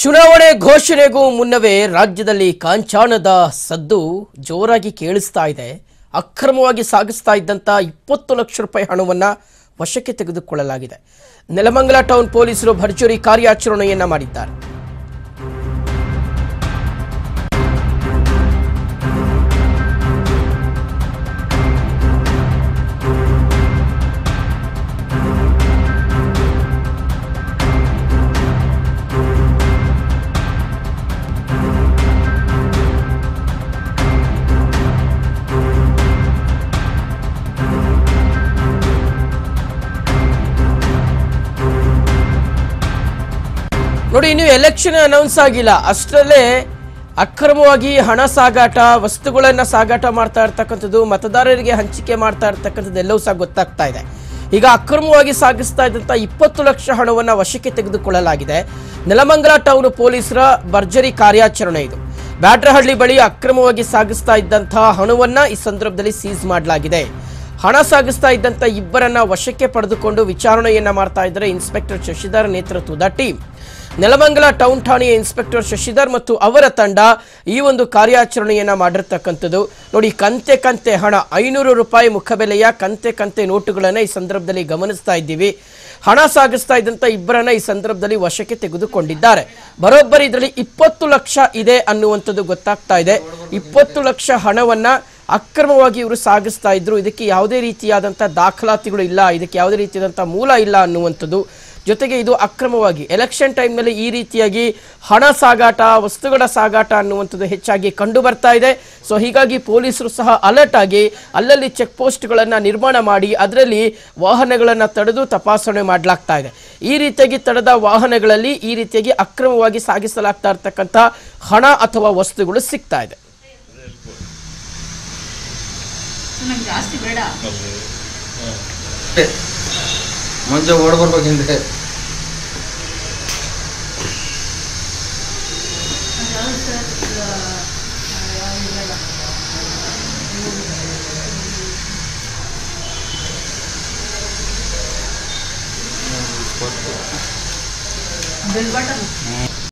ಚುನಾವಣೆ ಘೋಷಣೆಗೂ ಮುನ್ನವೇ ರಾಜ್ಯದಲ್ಲಿ ಕಾಂಚಾಣದ ಸದ್ದು ಜೋರಾಗಿ ಕೇಳಿಸ್ತಾ ಇದೆ ಅಕ್ರಮವಾಗಿ ಸಾಗಿಸ್ತಾ ಇದ್ದಂಥ ಇಪ್ಪತ್ತು ಲಕ್ಷ ರೂಪಾಯಿ ಹಣವನ್ನು ವಶಕ್ಕೆ ತೆಗೆದುಕೊಳ್ಳಲಾಗಿದೆ ನೆಲಮಂಗಲ ಟೌನ್ ಪೊಲೀಸರು ಭರ್ಜರಿ ಕಾರ್ಯಾಚರಣೆಯನ್ನ ಮಾಡಿದ್ದಾರೆ ನೋಡಿ ಇನ್ನು ಎಲೆಕ್ಷನ್ ಅನೌನ್ಸ್ ಆಗಿಲ್ಲ ಅಷ್ಟರಲ್ಲೇ ಅಕ್ರಮವಾಗಿ ಹಣ ಸಾಗಾಟ ವಸ್ತುಗಳನ್ನ ಸಾಗಾಟ ಮಾಡ್ತಾ ಇರ್ತಕ್ಕಂಥದ್ದು ಮತದಾರರಿಗೆ ಹಂಚಿಕೆ ಮಾಡ್ತಾ ಇರ್ತಕ್ಕಂಥದ್ದು ಎಲ್ಲವೂ ಸಹ ಗೊತ್ತಾಗ್ತಾ ಇದೆ ಈಗ ಅಕ್ರಮವಾಗಿ ಸಾಗಿಸ್ತಾ ಇದ್ದಂಥ ಇಪ್ಪತ್ತು ಲಕ್ಷ ಹಣವನ್ನು ವಶಕ್ಕೆ ತೆಗೆದುಕೊಳ್ಳಲಾಗಿದೆ ನೆಲಮಂಗಲ ಟೌನ್ ಪೊಲೀಸರ ಭರ್ಜರಿ ಕಾರ್ಯಾಚರಣೆ ಇದು ಬ್ಯಾಟ್ರಹಳ್ಳಿ ಬಳಿ ಅಕ್ರಮವಾಗಿ ಸಾಗಿಸ್ತಾ ಇದ್ದಂತಹ ಹಣವನ್ನ ಈ ಸಂದರ್ಭದಲ್ಲಿ ಸೀಸ್ ಮಾಡಲಾಗಿದೆ ಹಣ ಸಾಗಿಸ್ತಾ ಇದ್ದಂಥ ಇಬ್ಬರನ್ನ ವಶಕ್ಕೆ ಪಡೆದುಕೊಂಡು ವಿಚಾರಣೆಯನ್ನ ಮಾಡ್ತಾ ಇದ್ದಾರೆ ಇನ್ಸ್ಪೆಕ್ಟರ್ ಶಶಿಧರ್ ನೇತೃತ್ವದ ಟೀಮ್ ನೆಲಮಂಗಲ ಟೌನ್ ಠಾಣೆಯ ಇನ್ಸ್ಪೆಕ್ಟರ್ ಶಶಿಧರ್ ಮತ್ತು ಅವರ ತಂಡ ಈ ಒಂದು ಕಾರ್ಯಾಚರಣೆಯನ್ನ ಮಾಡಿರ್ತಕ್ಕಂಥದ್ದು ನೋಡಿ ಕಂತೆ ಕಂತೆ ಹಣ ಐನೂರು ರೂಪಾಯಿ ಮುಖಬೆಲೆಯ ಕಂತೆ ಕಂತೆ ನೋಟುಗಳನ್ನು ಈ ಸಂದರ್ಭದಲ್ಲಿ ಗಮನಿಸ್ತಾ ಇದ್ದೀವಿ ಹಣ ಸಾಗಿಸ್ತಾ ಇದ್ದಂಥ ಇಬ್ಬರನ್ನ ಈ ಸಂದರ್ಭದಲ್ಲಿ ವಶಕ್ಕೆ ತೆಗೆದುಕೊಂಡಿದ್ದಾರೆ ಬರೋಬ್ಬರಿ ಇದರಲ್ಲಿ ಇಪ್ಪತ್ತು ಲಕ್ಷ ಇದೆ ಅನ್ನುವಂಥದ್ದು ಗೊತ್ತಾಗ್ತಾ ಇದೆ ಇಪ್ಪತ್ತು ಲಕ್ಷ ಹಣವನ್ನ ಅಕ್ರಮವಾಗಿ ಇವರು ಸಾಗಿಸ್ತಾ ಇದ್ರು ಇದಕ್ಕೆ ಯಾವುದೇ ರೀತಿಯಾದಂಥ ದಾಖಲಾತಿಗಳು ಇಲ್ಲ ಇದಕ್ಕೆ ಯಾವುದೇ ರೀತಿಯಾದಂಥ ಮೂಲ ಇಲ್ಲ ಅನ್ನುವಂಥದ್ದು ಜೊತೆಗೆ ಇದು ಅಕ್ರಮವಾಗಿ ಎಲೆಕ್ಷನ್ ಟೈಮ್ನಲ್ಲಿ ಈ ರೀತಿಯಾಗಿ ಹಣ ಸಾಗಾಟ ವಸ್ತುಗಳ ಸಾಗಾಟ ಅನ್ನುವಂಥದ್ದು ಹೆಚ್ಚಾಗಿ ಕಂಡು ಬರ್ತಾ ಇದೆ ಸೊ ಹೀಗಾಗಿ ಪೊಲೀಸರು ಸಹ ಅಲರ್ಟ್ ಆಗಿ ಅಲ್ಲಲ್ಲಿ ಚೆಕ್ ಪೋಸ್ಟ್ಗಳನ್ನು ನಿರ್ಮಾಣ ಮಾಡಿ ಅದರಲ್ಲಿ ವಾಹನಗಳನ್ನು ತಡೆದು ತಪಾಸಣೆ ಮಾಡಲಾಗ್ತಾ ಇದೆ ಈ ರೀತಿಯಾಗಿ ತಡೆದ ವಾಹನಗಳಲ್ಲಿ ಈ ರೀತಿಯಾಗಿ ಅಕ್ರಮವಾಗಿ ಸಾಗಿಸಲಾಗ್ತಾ ಇರ್ತಕ್ಕಂಥ ಹಣ ಅಥವಾ ವಸ್ತುಗಳು ಸಿಗ್ತಾ ಇದೆ ನಂಗೆ ಜಾಸ್ತಿ ಬೇಡ ಮುಂಚೆ ಓಡ್ ಬರ್ಬೇಕು ಹಿಂದೆ ಯಾವ್ದು ಸರ್ ಯಾವ್ದು ಇಲ್ಲ ಬೆಲ್ ಬಟನ್